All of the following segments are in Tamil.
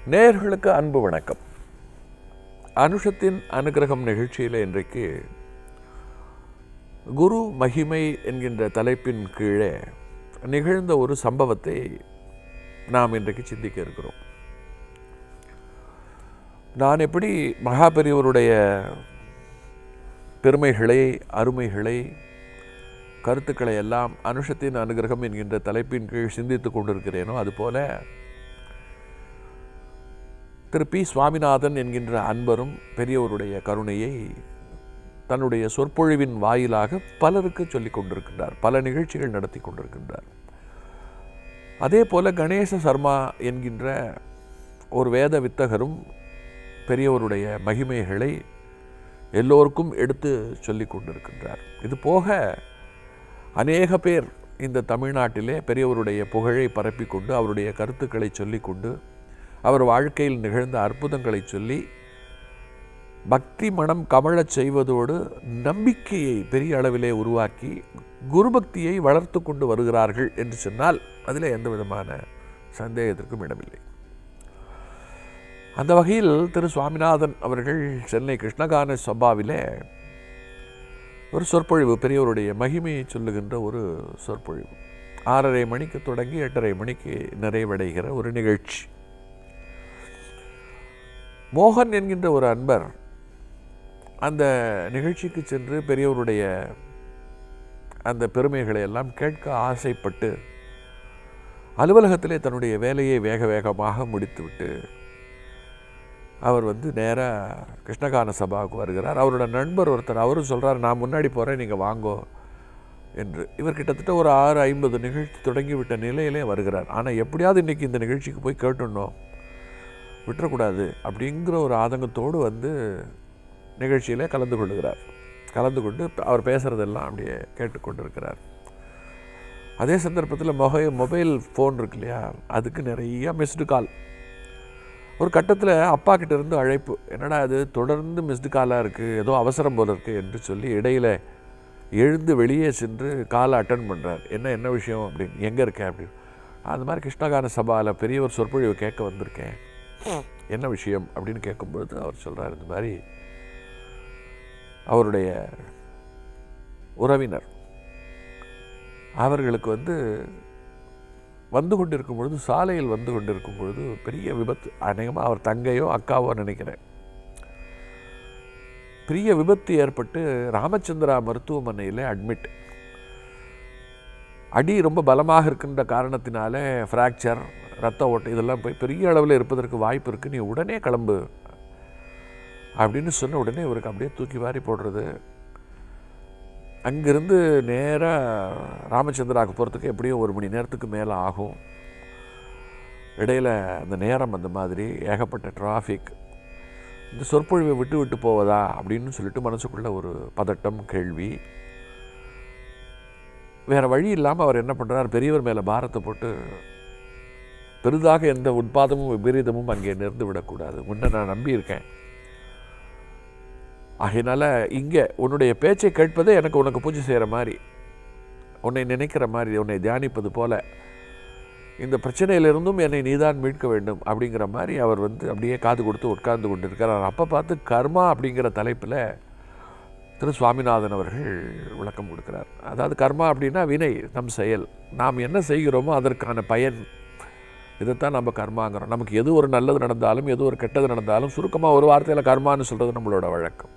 நேயர்களுக்கு அன்பு வணக்கம் அனுஷத்தின் அனுகிரகம் நிகழ்ச்சியில் இன்றைக்கு குரு மகிமை என்கின்ற தலைப்பின் கீழே நிகழ்ந்த ஒரு சம்பவத்தை நாம் இன்றைக்கு சிந்திக்க இருக்கிறோம் நான் எப்படி மகாபெரியவருடைய பெருமைகளை அருமைகளை கருத்துக்களை எல்லாம் அனுஷத்தின் அனுகிரகம் என்கின்ற தலைப்பின் கீழ் சிந்தித்துக் கொண்டிருக்கிறேனோ அதுபோல திரு பி சுவாமிநாதன் என்கின்ற அன்பரும் பெரியவருடைய கருணையை தன்னுடைய சொற்பொழிவின் வாயிலாக பலருக்கு சொல்லிக் கொண்டிருக்கின்றார் பல நிகழ்ச்சிகள் நடத்தி கொண்டிருக்கின்றார் அதே போல கணேச சர்மா என்கின்ற ஒரு வேத வித்தகரும் பெரியவருடைய மகிமைகளை எல்லோருக்கும் எடுத்து சொல்லிக் கொண்டிருக்கின்றார் இது போக அநேக பேர் இந்த தமிழ்நாட்டிலே பெரியவருடைய புகழை பரப்பிக்கொண்டு அவருடைய கருத்துக்களை சொல்லிக்கொண்டு அவர் வாழ்க்கையில் நிகழ்ந்த அற்புதங்களை சொல்லி பக்தி மனம் கமழச் செய்வதோடு நம்பிக்கையை பெரிய அளவிலே உருவாக்கி குருபக்தியை வளர்த்து கொண்டு வருகிறார்கள் என்று சொன்னால் அதில் எந்த விதமான சந்தேகத்திற்கும் இடமில்லை அந்த வகையில் திரு சுவாமிநாதன் அவர்கள் சென்னை கிருஷ்ணகான சபாவிலே ஒரு சொற்பொழிவு பெரியவருடைய மகிமையை சொல்லுகின்ற ஒரு சொற்பொழிவு ஆறரை மணிக்கு தொடங்கி எட்டரை மணிக்கு நிறைவடைகிற ஒரு நிகழ்ச்சி மோகன் என்கின்ற ஒரு அன்பர் அந்த நிகழ்ச்சிக்கு சென்று பெரியவருடைய அந்த பெருமைகளை எல்லாம் கேட்க ஆசைப்பட்டு அலுவலகத்திலே தன்னுடைய வேலையை வேக வேகமாக முடித்துவிட்டு அவர் வந்து நேராக கிருஷ்ணகான சபாவுக்கு வருகிறார் அவரோட நண்பர் ஒருத்தர் அவரும் சொல்கிறார் நான் முன்னாடி போகிறேன் நீங்கள் வாங்கோ என்று இவர் கிட்டத்தட்ட ஒரு ஆறு ஐம்பது நிகழ்ச்சி தொடங்கிவிட்ட நிலையிலே வருகிறார் ஆனால் எப்படியாவது இன்றைக்கி இந்த நிகழ்ச்சிக்கு போய் கேட்டுடணும் விட்டுறக்கூடாது அப்படிங்கிற ஒரு ஆதங்கத்தோடு வந்து நிகழ்ச்சியிலே கலந்து கொள்ளுகிறார் கலந்து கொண்டு அவர் பேசுகிறதெல்லாம் அப்படியே கேட்டுக்கொண்டிருக்கிறார் அதே சந்தர்ப்பத்தில் மொபை மொபைல் ஃபோன் இருக்கு இல்லையா அதுக்கு நிறைய மிஸ்டு கால் ஒரு கட்டத்தில் அப்பா கிட்ட இருந்து அழைப்பு என்னடா அது தொடர்ந்து மிஸ்டு காலாக இருக்குது ஏதோ அவசரம் போல இருக்குது என்று சொல்லி இடையில எழுந்து வெளியே சென்று காலை அட்டன் பண்ணுறார் என்ன என்ன விஷயம் அப்படின்னு எங்கே இருக்கேன் அப்படின்னு அது மாதிரி கிருஷ்ணகான சபாவில் பெரிய ஒரு சொற்பொழிவு கேட்க வந்திருக்கேன் என்ன விஷயம் அப்படின்னு கேட்கும்பொழுது அவர் சொல்கிறார் இந்த மாதிரி அவருடைய உறவினர் அவர்களுக்கு வந்து வந்து கொண்டிருக்கும் பொழுது சாலையில் வந்து கொண்டிருக்கும் பொழுது பெரிய விபத்து அநேகமாக அவர் தங்கையோ அக்காவோ நினைக்கிறேன் பெரிய விபத்து ஏற்பட்டு ராமச்சந்திரா மருத்துவமனையில் அட்மிட் அடி ரொம்ப பலமாக இருக்கின்ற காரணத்தினால ஃப்ராக்சர் ரத்த ஓட்டம் இதெல்லாம் போய் பெரிய அளவில் இருப்பதற்கு வாய்ப்பு இருக்குது நீ உடனே கிளம்பு அப்படின்னு சொன்ன உடனே இவருக்கு அப்படியே தூக்கி வாரி போடுறது அங்கிருந்து நேராக ராமச்சந்திராவுக்கு போகிறதுக்கு எப்படியும் ஒரு மணி நேரத்துக்கு மேலே ஆகும் இடையில் அந்த நேரம் அந்த மாதிரி ஏகப்பட்ட டிராஃபிக் இந்த சொற்பொழிவை விட்டு விட்டு போவதா அப்படின்னு சொல்லிட்டு மனசுக்குள்ள ஒரு பதட்டம் கேள்வி வேறு வழி இல்லாமல் அவர் என்ன பண்ணுறார் பெரியவர் மேலே பாரத்தை போட்டு பெரிதாக எந்த உட்பாதமும் விபரீதமும் அங்கே நிறுந்து விடக்கூடாது உன்னை நான் நம்பியிருக்கேன் ஆகையினால இங்கே உன்னுடைய பேச்சை கேட்பதே எனக்கு உனக்கு பூஜை செய்கிற மாதிரி உன்னை நினைக்கிற மாதிரி உன்னை தியானிப்பது போல இந்த பிரச்சனையிலிருந்தும் என்னை நீதான் மீட்க வேண்டும் அப்படிங்கிற மாதிரி அவர் வந்து அப்படியே காது கொடுத்து உட்கார்ந்து கொண்டிருக்கிறார் அப்போ பார்த்து கர்மா அப்படிங்கிற தலைப்பில் திரு சுவாமிநாதன் அவர்கள் விளக்கம் கொடுக்கிறார் அதாவது கர்மா அப்படின்னா வினை நம் செயல் நாம் என்ன செய்கிறோமோ அதற்கான பயன் இதைத்தான் நம்ம கர்மாங்கிறோம் நமக்கு எது ஒரு நல்லது நடந்தாலும் எது ஒரு கெட்டது நடந்தாலும் சுருக்கமாக ஒரு வார்த்தையில் கர்மான்னு சொல்கிறது நம்மளோட வழக்கம்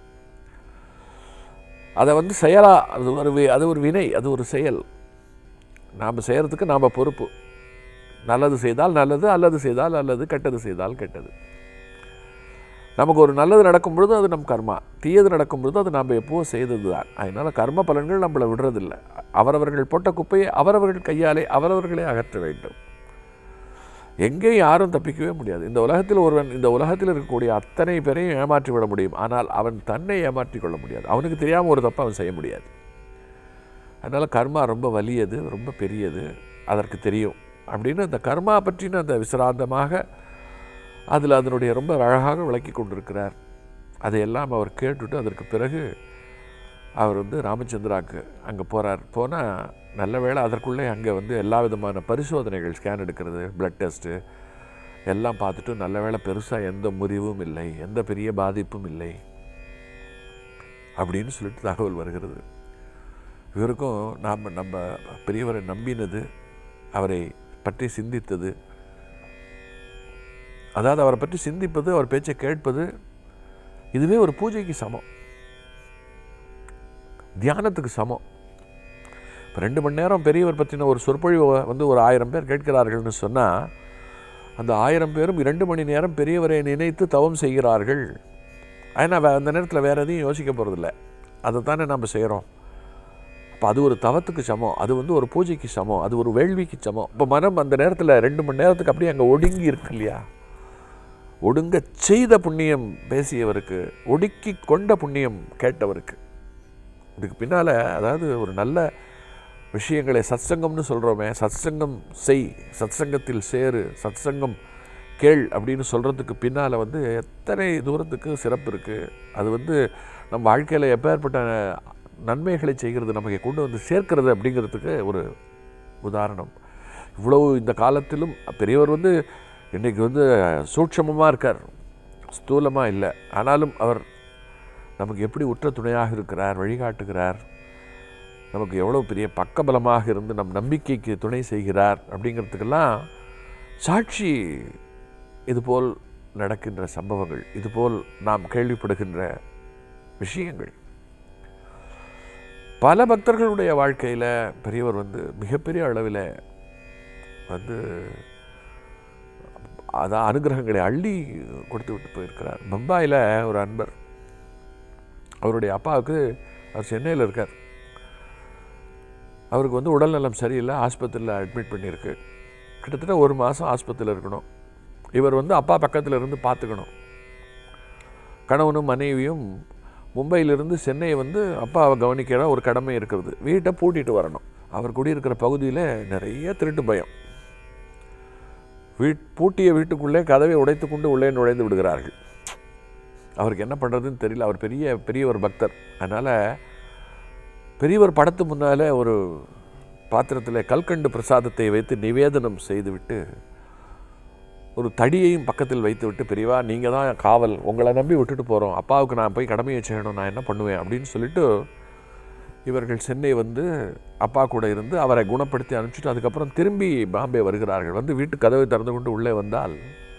அதை வந்து செயலா அது ஒரு வி- அது ஒரு வினை அது ஒரு செயல் நாம் செய்கிறதுக்கு நாம் பொறுப்பு நல்லது செய்தால் நல்லது அல்லது செய்தால் அல்லது கெட்டது செய்தால் கெட்டது நமக்கு ஒரு நல்லது நடக்கும் பொழுது அது நம் கர்மா தீயது நடக்கும் பொழுது அது நாம் எப்போவும் செய்தது தான் அதனால் கர்ம பலன்கள் நம்மளை விடுறதில்லை அவரவர்கள் போட்ட குப்பையை அவரவர்கள் கையாலே அவரவர்களே அகற்ற வேண்டும் எங்கேயும் யாரும் தப்பிக்கவே முடியாது இந்த உலகத்தில் ஒருவன் இந்த உலகத்தில் இருக்கக்கூடிய அத்தனை பேரையும் ஏமாற்றி விட முடியும் ஆனால் அவன் தன்னை ஏமாற்றி கொள்ள முடியாது அவனுக்கு தெரியாமல் ஒரு தப்பை அவன் செய்ய முடியாது அதனால் கர்மா ரொம்ப வலியது ரொம்ப பெரியது அதற்கு தெரியும் அப்படின்னு அந்த கர்மா பற்றின அந்த விசிராந்தமாக அதில் அதனுடைய ரொம்ப அழகாக விளக்கி கொண்டிருக்கிறார் அதையெல்லாம் அவர் கேட்டுட்டு அதற்கு பிறகு அவர் வந்து ராமச்சந்திராவுக்கு அங்கே போகிறார் போனால் நல்ல வேளை அதற்குள்ளே அங்கே வந்து எல்லா விதமான பரிசோதனைகள் ஸ்கேன் எடுக்கிறது பிளட் டெஸ்ட்டு எல்லாம் பார்த்துட்டு நல்ல வேளை பெருசாக எந்த முறிவும் இல்லை எந்த பெரிய பாதிப்பும் இல்லை அப்படின்னு சொல்லிட்டு தகவல் வருகிறது இவருக்கும் நாம் நம்ம பெரியவரை நம்பினது அவரை பற்றி சிந்தித்தது அதாவது அவரை பற்றி சிந்திப்பது அவர் பேச்சை கேட்பது இதுவே ஒரு பூஜைக்கு சமம் தியானத்துக்கு சமம் இப்போ ரெண்டு மணி நேரம் பெரியவர் பற்றின ஒரு சொற்பொழிவை வந்து ஒரு ஆயிரம் பேர் கேட்கிறார்கள்னு சொன்னால் அந்த ஆயிரம் பேரும் இரண்டு மணி நேரம் பெரியவரை நினைத்து தவம் செய்கிறார்கள் ஏன்னா வே- அந்த நேரத்தில் வேறு எதையும் யோசிக்க போகிறதில்ல அதை தானே நம்ம செய்கிறோம் அப்போ அது ஒரு தவத்துக்கு சமம் அது வந்து ஒரு பூஜைக்கு சமம் அது ஒரு வேள்விக்கு சமம் இப்போ மனம் அந்த நேரத்தில் ரெண்டு மணி நேரத்துக்கு அப்படியே அங்கே ஒடுங்கி இருக்கு இல்லையா ஒடுங்க செய்த புண்ணியம் பேசியவருக்கு ஒடுக்கி கொண்ட புண்ணியம் கேட்டவருக்கு இதுக்கு பின்னால் அதாவது ஒரு நல்ல விஷயங்களை சத்சங்கம்னு சொல்கிறோமே சத்சங்கம் செய் சத்சங்கத்தில் சேரு சத்சங்கம் கேள் அப்படின்னு சொல்கிறதுக்கு பின்னால் வந்து எத்தனை தூரத்துக்கு சிறப்பு இருக்குது அது வந்து நம்ம வாழ்க்கையில் எப்பேற்பட்ட நன்மைகளை செய்கிறது நமக்கு கொண்டு வந்து சேர்க்கிறது அப்படிங்கிறதுக்கு ஒரு உதாரணம் இவ்வளவு இந்த காலத்திலும் பெரியவர் வந்து இன்றைக்கி வந்து சூட்சமமாக இருக்கார் ஸ்தூலமாக இல்லை ஆனாலும் அவர் நமக்கு எப்படி உற்ற துணையாக இருக்கிறார் வழிகாட்டுகிறார் நமக்கு எவ்வளோ பெரிய பக்கபலமாக இருந்து நம் நம்பிக்கைக்கு துணை செய்கிறார் அப்படிங்கிறதுக்கெல்லாம் சாட்சி இதுபோல் நடக்கின்ற சம்பவங்கள் இதுபோல் நாம் கேள்விப்படுகின்ற விஷயங்கள் பல பக்தர்களுடைய வாழ்க்கையில் பெரியவர் வந்து மிகப்பெரிய அளவில் வந்து அதான் அனுகிரகங்களை அள்ளி கொடுத்து விட்டு போயிருக்கிறார் பம்பாயில் ஒரு அன்பர் அவருடைய அப்பாவுக்கு அவர் சென்னையில் இருக்கார் அவருக்கு வந்து உடல்நலம் சரியில்லை ஆஸ்பத்திரியில் அட்மிட் பண்ணியிருக்கு கிட்டத்தட்ட ஒரு மாதம் ஆஸ்பத்திரியில் இருக்கணும் இவர் வந்து அப்பா பக்கத்தில் இருந்து பார்த்துக்கணும் கணவனும் மனைவியும் மும்பையிலிருந்து சென்னை வந்து அப்பாவை கவனிக்கிற ஒரு கடமை இருக்கிறது வீட்டை பூட்டிட்டு வரணும் அவர் குடியிருக்கிற பகுதியில் நிறைய திருட்டு பயம் வீட் பூட்டிய வீட்டுக்குள்ளே கதவை உடைத்து கொண்டு உள்ளே நுழைந்து விடுகிறார்கள் அவருக்கு என்ன பண்ணுறதுன்னு தெரியல அவர் பெரிய பெரிய ஒரு பக்தர் அதனால் பெரியவர் படத்து முன்னால் ஒரு பாத்திரத்தில் கல்கண்டு பிரசாதத்தை வைத்து நிவேதனம் செய்துவிட்டு ஒரு தடியையும் பக்கத்தில் வைத்துவிட்டு பெரியவா நீங்கள் தான் காவல் உங்களை நம்பி விட்டுட்டு போகிறோம் அப்பாவுக்கு நான் போய் கடமையை செய்யணும் நான் என்ன பண்ணுவேன் அப்படின்னு சொல்லிட்டு இவர்கள் சென்னை வந்து அப்பா கூட இருந்து அவரை குணப்படுத்தி அனுப்பிச்சிட்டு அதுக்கப்புறம் திரும்பி பாம்பே வருகிறார்கள் வந்து வீட்டு கதவை திறந்து கொண்டு உள்ளே வந்தால்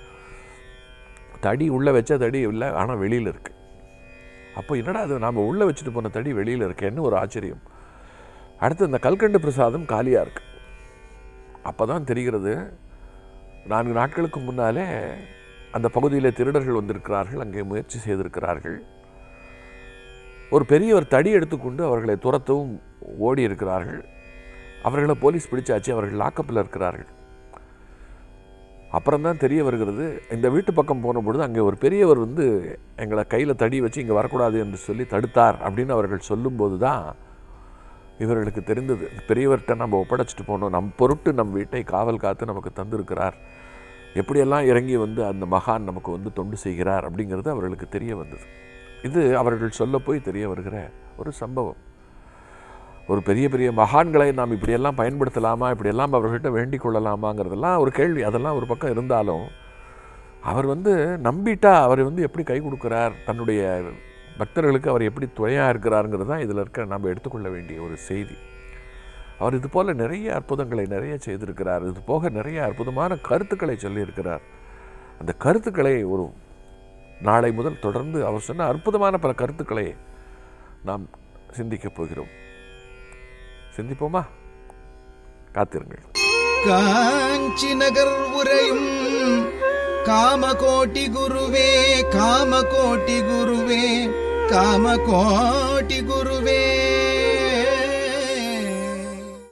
தடி உள்ளே வச்ச தடி இல்லை ஆனால் வெளியில் இருக்குது அப்போ என்னடா அது நாம் உள்ளே வச்சுட்டு போன தடி வெளியில் இருக்கேன்னு ஒரு ஆச்சரியம் அடுத்து இந்த கல்கண்டு பிரசாதம் காலியாக இருக்கு அப்போ தான் தெரிகிறது நான்கு நாட்களுக்கு முன்னாலே அந்த பகுதியில் திருடர்கள் வந்திருக்கிறார்கள் அங்கே முயற்சி செய்திருக்கிறார்கள் ஒரு பெரியவர் தடி எடுத்துக்கொண்டு அவர்களை துரத்தவும் ஓடி இருக்கிறார்கள் அவர்களை போலீஸ் பிடிச்சாச்சு அவர்கள் லாக்கப்பில் இருக்கிறார்கள் அப்புறம் தான் தெரிய வருகிறது இந்த வீட்டு பக்கம் போன பொழுது அங்கே ஒரு பெரியவர் வந்து எங்களை கையில் தடி வச்சு இங்கே வரக்கூடாது என்று சொல்லி தடுத்தார் அப்படின்னு அவர்கள் சொல்லும்போது தான் இவர்களுக்கு தெரிந்தது பெரியவர்கிட்ட நம்ம ஒப்படைச்சிட்டு போனோம் நம் பொருட்டு நம் வீட்டை காவல் காத்து நமக்கு தந்திருக்கிறார் எப்படியெல்லாம் இறங்கி வந்து அந்த மகான் நமக்கு வந்து தொண்டு செய்கிறார் அப்படிங்கிறது அவர்களுக்கு தெரிய வந்தது இது அவர்கள் சொல்ல போய் தெரிய வருகிற ஒரு சம்பவம் ஒரு பெரிய பெரிய மகான்களை நாம் இப்படியெல்லாம் பயன்படுத்தலாமா இப்படியெல்லாம் அவர்கள்ட்ட வேண்டிக் கொள்ளலாமாங்கிறதெல்லாம் ஒரு கேள்வி அதெல்லாம் ஒரு பக்கம் இருந்தாலும் அவர் வந்து நம்பிட்டா அவர் வந்து எப்படி கை கொடுக்குறார் தன்னுடைய பக்தர்களுக்கு அவர் எப்படி துணையாக இருக்கிறாருங்கிறது தான் இதில் இருக்க நம்ம எடுத்துக்கொள்ள வேண்டிய ஒரு செய்தி அவர் இது போல் நிறைய அற்புதங்களை நிறைய செய்திருக்கிறார் இது போக நிறைய அற்புதமான கருத்துக்களை சொல்லியிருக்கிறார் அந்த கருத்துக்களை ஒரு நாளை முதல் தொடர்ந்து அவர் சொன்ன அற்புதமான பல கருத்துக்களை நாம் சிந்திக்கப் போகிறோம் சிந்திப்போமா காத்திருங்கள் காஞ்சி நகர் உரையும் காமகோட்டி குருவே காமகோட்டி குருவே காமகோட்டி குருவே